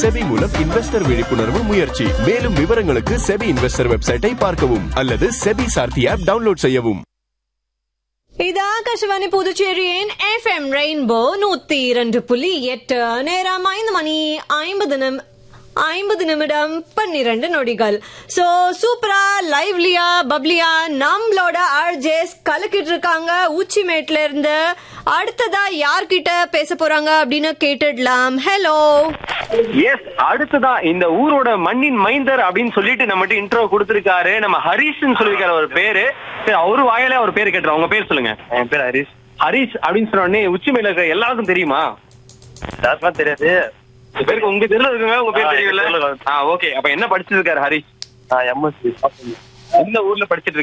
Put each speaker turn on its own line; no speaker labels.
SEBI மூலம் investor விழிப்புணர்வு முயற்சி மேலும் விவரங்களுக்கு செபி இன்வெஸ்டர் வெப்சைட்டை பார்க்கவும் அல்லது செபி சார்த்தி ஆப் டவுன்லோட் செய்யவும்
இது ஆகாஷவாணி புதுச்சேரியின் எஃப்எம் ரெயின்போ நூத்தி இரண்டு புள்ளி எட்டு நேரம் ஐந்து மணி ஐம்பது நிம் ஐம்பது நிமிடம் பன்னிரண்டு நொடிகள் சோ சூப்பரா லைவ்லியா பப்ளியா நம்மளோட ஆர்ஜேஸ் கலக்கிட்டு இருக்காங்க உச்சிமேட்ல இருந்து அடுத்ததா யார்கிட்ட பேச போறாங்க அப்படின்னு கேட்டுடலாம் ஹலோ
எஸ் அடுத்ததான் இந்த ஊரோட மண்ணின் மைந்தர் அப்படின்னு சொல்லிட்டு நம்மகிட்ட இன்ட்ரோ கொடுத்திருக்காரு நம்ம ஹரிஷ்னு சொல்லியிருக்காரு ஒரு பேரு சரி அவரு வாயில ஒரு பேர் கேட்டுறோம் உங்க பேர் சொல்லுங்க
என் பேர் ஹரிஷ்
ஹரிஷ் அப்படின்னு சொன்ன உடனே உச்சி மேல இருக்கிற எல்லாருக்கும் தெரியுமா
யாருக்கெல்லாம் தெரியாது
உங்க பேருக்கு உங்க தெருல இருக்குங்க உங்க பேர்
ஆ, எங்க
தெரியல
தெருல இருக்கு.
ஆ ஓகே அப்ப என்ன படிச்சிருக்காரு ஹரிஷ்
நான் எம்எஸ்சி
எந்த ஊர்ல படிச்சிட்டு